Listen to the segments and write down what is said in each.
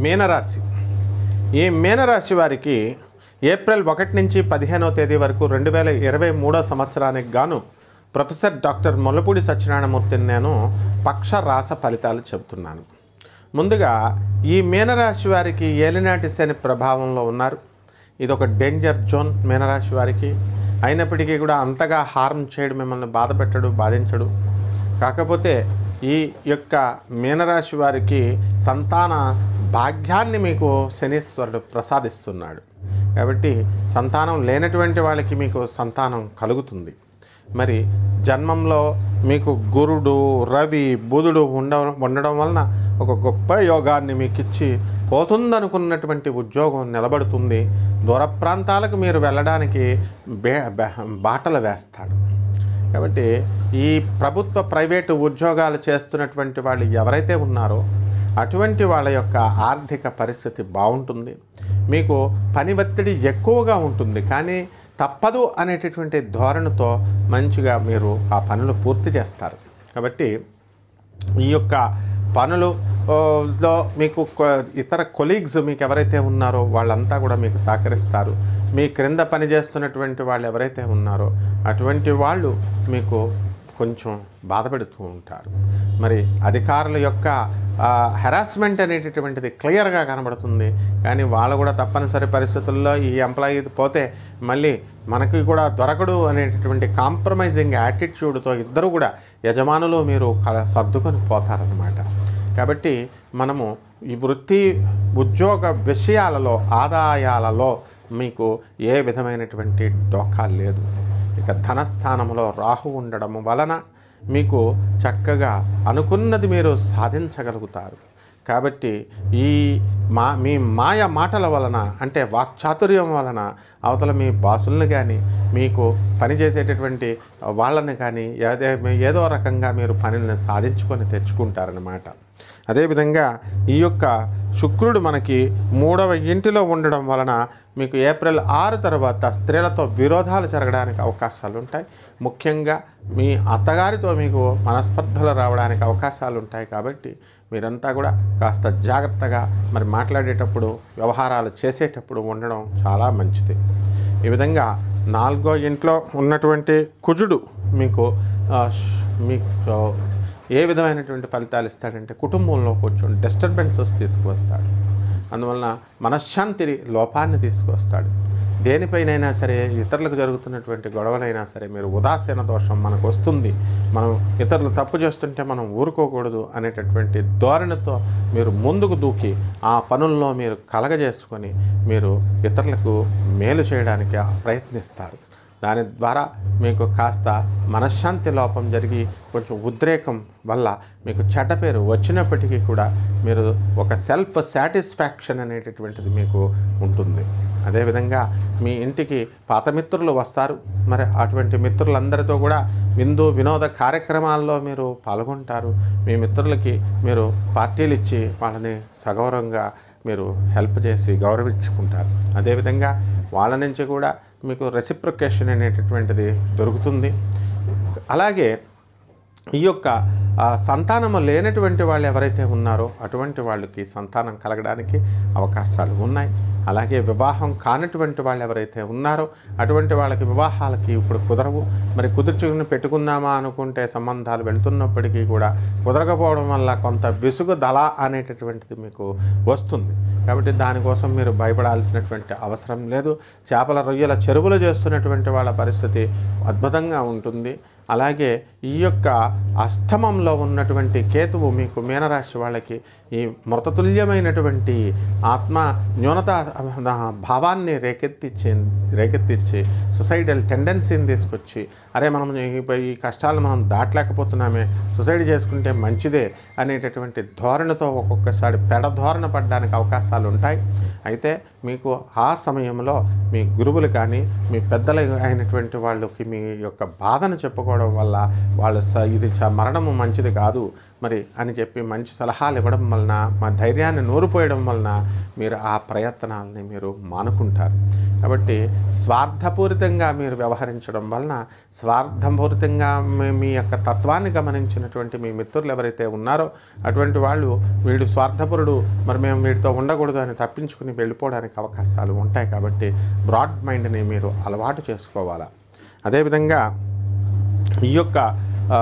మీనరాశి ఈ మీనరాశి వారికి ఏప్రిల్ ఒకటి నుంచి పదిహేనవ తేదీ వరకు రెండు వేల ఇరవై మూడో సంవత్సరానికి గాను ప్రొఫెసర్ డాక్టర్ మొల్లపూడి సత్యనారాయణమూర్తిని నేను పక్ష రాస ఫలితాలు చెబుతున్నాను ముందుగా ఈ మీనరాశి వారికి ఏలినాటి శని ప్రభావంలో ఉన్నారు ఇది ఒక డేంజర్ జోన్ మీనరాశి వారికి అయినప్పటికీ కూడా అంతగా హార్మ్ చేయడు మిమ్మల్ని బాధ పెట్టడు బాధించడు కాకపోతే ఈ యొక్క మీనరాశి వారికి సంతాన భాగ్యాన్ని మీకు శనీశ్వరుడు ప్రసాదిస్తున్నాడు కాబట్టి సంతానం లేనటువంటి వాళ్ళకి మీకు సంతానం కలుగుతుంది మరి జన్మంలో మీకు గురుడు రవి బుధుడు ఉండ ఉండడం వలన ఒక గొప్ప యోగాన్ని మీకు ఇచ్చి పోతుందనుకున్నటువంటి ఉద్యోగం నిలబడుతుంది దూర ప్రాంతాలకు మీరు వెళ్ళడానికి బే బే- బాటలు వేస్తాడు కాబట్టి ఈ ప్రభుత్వ ప్రైవేటు ఉద్యోగాలు చేస్తున్నటువంటి వాళ్ళు ఎవరైతే ఉన్నారో అటువంటి వాళ్ళ యొక్క ఆర్థిక పరిస్థితి బాగుంటుంది మీకు పని ఒత్తిడి ఎక్కువగా ఉంటుంది కానీ తప్పదు అనేటటువంటి ధోరణితో మంచిగా మీరు ఆ పనులు పూర్తి చేస్తారు కాబట్టి ఈ యొక్క పనులు ఓ, లో మీకు కొ- ఇతర కొలీగ్స్ మీకు ఎవరైతే ఉన్నారో వాళ్ళంతా కూడా మీకు సహకరిస్తారు మీ క్రింద పనిచేస్తున్నటువంటి వాళ్ళు ఎవరైతే ఉన్నారో అటువంటి వాళ్ళు మీకు కొంచెం బాధపెడుతూ ఉంటారు మరి అధికారుల యొక్క హెరాస్మెంట్ అనేటటువంటిది క్లియర్గా కనబడుతుంది కానీ వాళ్ళు కూడా తప్పనిసరి పరిస్థితుల్లో ఈ ఎంప్లాయీ పోతే మళ్ళీ మనకి కూడా దొరకడు అనేటటువంటి కాంప్రమైజింగ్ యాటిట్యూడ్తో ఇద్దరు కూడా యజమానులు మీరు కల- సర్దుకొని పోతారనమాట కాబట్టి మనము ఈ వృత్తి ఉద్యోగ విషయాలలో ఆదాయాలలో మీకు ఏ విధమైనటువంటి డోకా లేదు ఇక ధనస్థానంలో రాహు ఉండడం వలన మీకు చక్కగా అనుకున్నది మీరు సాధించగలుగుతారు కాబట్టి ఈ మా మీ మాయ మాటల వలన అంటే వాక్చాతుర్యం వలన అవతల మీ బాసుల్ని కానీ మీకు పనిచేసేటటువంటి వాళ్ళని కానీ ఏదే ఏదో రకంగా మీరు పనిని సాధించుకొని తెచ్చుకుంటారనమాట అదేవిధంగా ఈ యొక్క శుక్రుడు మనకి మూడవ ఇంటిలో ఉండడం వలన మీకు ఏప్రిల్ ఆరు తర్వాత స్త్రీలతో విరోధాలు జరగడానికి అవకాశాలు ఉంటాయి ముఖ్యంగా మీ అత్తగారితో మీకు మనస్పర్ధలు రావడానికి అవకాశాలు ఉంటాయి కాబట్టి మీరంతా కూడా కాస్త జాగ్రత్తగా మరి మాట్లాడేటప్పుడు వ్యవహారాలు చేసేటప్పుడు ఉండడం చాలా మంచిది ఈ విధంగా నాలుగో ఇంట్లో ఉన్నటువంటి కుజుడు మీకు ఆ, మీకు ఏ విధమైనటువంటి ఫలితాలు ఇస్తాడంటే కుటుంబంలో కొంచెం డిస్టర్బెన్సెస్ తీసుకువస్తాడు అందువలన మనశ్శాంతి లోపాన్ని తీసుకువస్తాడు దేనిపైనైనా సరే ఇతరులకు జరుగుతున్నటువంటి గొడవలైనా సరే మీరు ఉదాసీన దోషం మనకు వస్తుంది మనం ఇతరులు తప్పు చేస్తుంటే మనం ఊరుకోకూడదు అనేటటువంటి ధోరణితో మీరు ముందుకు దూకి ఆ పనుల్లో మీరు కలగజేసుకొని మీరు ఇతరులకు మేలు చేయడానికి ప్రయత్నిస్తారు దాని ద్వారా మీకు కాస్త మనశ్శాంతి లోపం జరిగి కొంచెం ఉద్రేకం వల్ల మీకు చెడ్డ పేరు వచ్చినప్పటికీ కూడా మీరు ఒక సెల్ఫ్ సాటిస్ఫాక్షన్ అనేటటువంటిది మీకు ఉంటుంది అదేవిధంగా మీ ఇంటికి పాత మిత్రులు వస్తారు మరి అటువంటి మిత్రులందరితో కూడా విందు వినోద కార్యక్రమాల్లో మీరు పాల్గొంటారు మీ మిత్రులకి మీరు పార్టీలు ఇచ్చి వాళ్ళని సగౌరవంగా మీరు హెల్ప్ చేసి గౌరవించుకుంటారు అదేవిధంగా వాళ్ళ నుంచి కూడా మీకు రెసిప్రికేషన్ అనేటటువంటిది దొరుకుతుంది అలాగే ఈ యొక్క ఆ, సంతానము లేనటువంటి వాళ్ళు ఎవరైతే ఉన్నారో అటువంటి వాళ్ళకి సంతానం కలగడానికి అవకాశాలు ఉన్నాయి అలాగే వివాహం కానటువంటి వాళ్ళు ఎవరైతే ఉన్నారో అటువంటి వాళ్ళకి వివాహాలకి ఇప్పుడు కుదరవు మరి కుదుర్చుకుని పెట్టుకుందామా అనుకుంటే సంబంధాలు వెళ్తున్నప్పటికీ కూడా కుదరకపోవడం వల్ల కొంత విసుగు దళ అనేటటువంటిది మీకు వస్తుంది కాబట్టి దానికోసం మీరు భయపడాల్సినటువంటి అవసరం లేదు చేపల రొయ్యల చెరువులు చేస్తున్నటువంటి వాళ్ళ పరిస్థితి అద్భుతంగా ఉంటుంది అలాగే ఈ యొక్క అష్టమంలో ఉన్నటువంటి కేతువు మీకు మీనరాశి వాళ్ళకి ఈ మృతతుల్యమైనటువంటి ఆత్మ న్యూనత భావాన్ని రేకెత్తించి రేకెత్తించి సుసైడల్ టెండెన్సీని తీసుకొచ్చి అరే మనం ఈ ఈ కష్టాలను మనం దాటలేకపోతున్నామే సుసైడ్ చేసుకుంటే మంచిదే అనేటటువంటి ధోరణితో ఒక్కొక్కసారి పెడ ధోరణ పడడానికి అవకాశాలు ఉంటాయి అయితే మీకు ఆ సమయంలో మీ గురువులు కానీ మీ పెద్దలు అయినటువంటి వాళ్ళకి మీ యొక్క బాధను చెప్పుకోవడం వల్ల వాళ్ళు స- ఇది చ- మరణము మంచిది కాదు మరి అని చెప్పి మంచి సలహాలు ఇవ్వడం వలన మా ధైర్యాన్ని నూరిపోయడం వలన మీరు ఆ ప్రయత్నాలని మీరు మానుకుంటారు కాబట్టి స్వార్థపూరితంగా మీరు వ్యవహరించడం వలన స్వార్థపూరితంగా మీ మీ యొక్క తత్వాన్ని గమనించినటువంటి మీ మిత్రులు ఎవరైతే ఉన్నారో అటువంటి వాళ్ళు వీడు స్వార్థపరుడు మరి మేము వీడితో ఉండకూడదు అని తప్పించుకుని వెళ్ళిపోవడానికి అవకాశాలు ఉంటాయి కాబట్టి బ్రాడ్ మైండ్ని మీరు అలవాటు చేసుకోవాలా అదేవిధంగా ఈ యొక్క ఆ,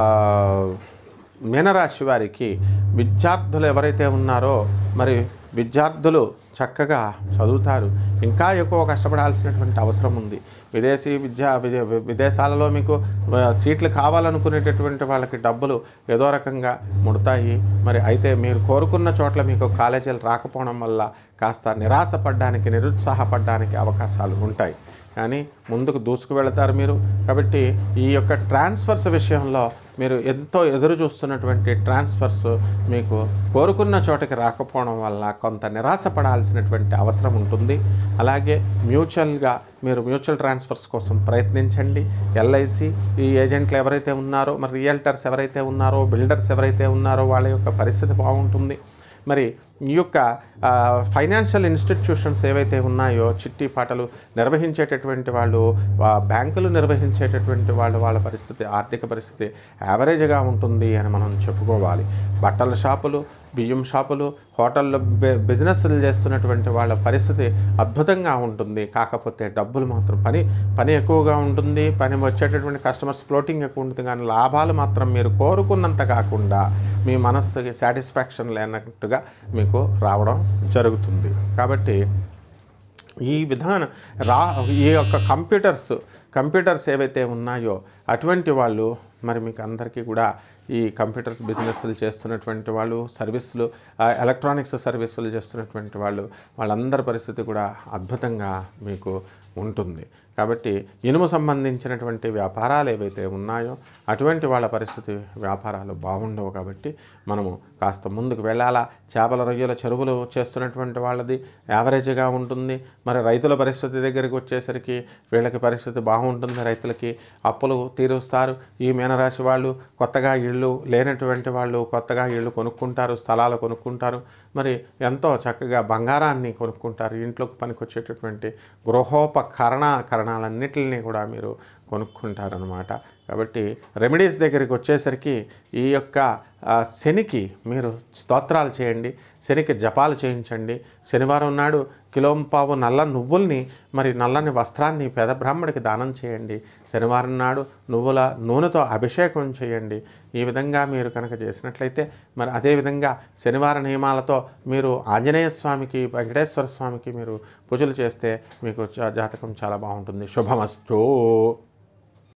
మీనరాశి వారికి విద్యార్థులు ఎవరైతే ఉన్నారో మరి విద్యార్థులు చక్కగా చదువుతారు ఇంకా ఎక్కువ కష్టపడాల్సినటువంటి అవసరం ఉంది విదేశీ విద్యా విదే- విదేశాలలో మీకు ఆ, సీట్లు కావాలనుకునేటటువంటి వాళ్ళకి డబ్బులు ఏదో రకంగా ముడతాయి మరి అయితే మీరు కోరుకున్న చోట్ల మీకు కాలేజీలు రాకపోవడం వల్ల కాస్త నిరాశపడడానికి నిరుత్సాహపడడానికి అవకాశాలు ఉంటాయి కానీ ముందుకు దూసుకు వెళతారు మీరు కాబట్టి ఈ యొక్క ట్రాన్స్ఫర్స్ విషయంలో మీరు ఎంతో ఎదురు చూస్తున్నటువంటి ట్రాన్స్ఫర్స్ మీకు కోరుకున్న చోటకి రాకపోవడం వల్ల కొంత నిరాశపడాల్సినటువంటి అవసరం ఉంటుంది అలాగే మ్యూచువల్గా మీరు మ్యూచువల్ ట్రాన్స్ఫర్స్ కోసం ప్రయత్నించండి ఎల్ఐసి ఈ ఏజెంట్లు ఎవరైతే ఉన్నారో మరి రియల్టర్స్ ఎవరైతే ఉన్నారో బిల్డర్స్ ఎవరైతే ఉన్నారో వాళ్ళ యొక్క పరిస్థితి బాగుంటుంది మరి ఈ యొక్క ఫైనాన్షియల్ ఇన్స్టిట్యూషన్స్ ఏవైతే ఉన్నాయో చిట్టి పాటలు నిర్వహించేటటువంటి వాళ్ళు ఆ, బ్యాంకులు నిర్వహించేటటువంటి వాళ్ళు వాళ్ళ పరిస్థితి ఆర్థిక పరిస్థితి యావరేజ్గా ఉంటుంది అని మనం చెప్పుకోవాలి బట్టల షాపులు బియ్యం షాపులు హోటల్లో బి- బిజినెస్లు చేస్తున్నటువంటి వాళ్ళ పరిస్థితి అద్భుతంగా ఉంటుంది కాకపోతే డబ్బులు మాత్రం పని పని ఎక్కువగా ఉంటుంది పని వచ్చేటటువంటి కస్టమర్స్ ఫ్లోటింగ్ ఎక్కువ ఉంటుంది కానీ లాభాలు మాత్రం మీరు కోరుకున్నంత కాకుండా మీ మనస్సుకి సాటిస్ఫాక్షన్ లేనట్టుగా మీకు రావడం జరుగుతుంది కాబట్టి ఈ విధానం రా ఈ యొక్క కంప్యూటర్స్ కంప్యూటర్స్ ఏవైతే ఉన్నాయో అటువంటి వాళ్ళు మరి మీకు అందరికీ కూడా ఈ కంప్యూటర్స్ బిజినెస్లు చేస్తున్నటువంటి వాళ్ళు సర్వీసులు ఆ, ఎలక్ట్రానిక్స్ సర్వీసులు చేస్తున్నటువంటి వాళ్ళు వాళ్ళందరి పరిస్థితి కూడా అద్భుతంగా మీకు ఉంటుంది కాబట్టి ఇనుము సంబంధించినటువంటి వ్యాపారాలు ఏవైతే ఉన్నాయో అటువంటి వాళ్ళ పరిస్థితి వ్యాపారాలు బాగుండవు కాబట్టి మనము కాస్త ముందుకు వెళ్ళాలా చేపల రొయ్యల చెరువులు చేస్తున్నటువంటి వాళ్ళది యావరేజ్గా ఉంటుంది మరి రైతుల పరిస్థితి దగ్గరికి వచ్చేసరికి వీళ్ళకి పరిస్థితి బాగుంటుంది రైతులకి అప్పులు తీరుస్తారు ఈ మీనరాశి వాళ్ళు కొత్తగా ఇళ్ళు లేనటువంటి వాళ్ళు కొత్తగా ఇళ్ళు కొనుక్కుంటారు స్థలాలు కొనుక్కుంటారు మరి ఎంతో చక్కగా బంగారాన్ని కొనుక్కుంటారు ఇంట్లోకి పనికొచ్చేటటువంటి గృహోపకరణ కరణాలన్నిటిని కూడా మీరు కొనుక్కుంటారనమాట కాబట్టి రెమెడీస్ దగ్గరికి వచ్చేసరికి ఈ యొక్క ఆ, శనికి మీరు స్తోత్రాలు చేయండి శనికి జపాలు చేయించండి శనివారం నాడు కిలోంపావు నల్ల నువ్వుల్ని మరి నల్లని వస్త్రాన్ని పేద బ్రాహ్మడికి దానం చేయండి శనివారం నాడు నువ్వుల నూనెతో అభిషేకం చేయండి ఈ విధంగా మీరు కనుక చేసినట్లయితే మరి అదేవిధంగా శనివార నియమాలతో మీరు ఆంజనేయ స్వామికి వెంకటేశ్వర స్వామికి మీరు పూజలు చేస్తే మీకు జా- జాతకం చాలా బాగుంటుంది శుభమస్తు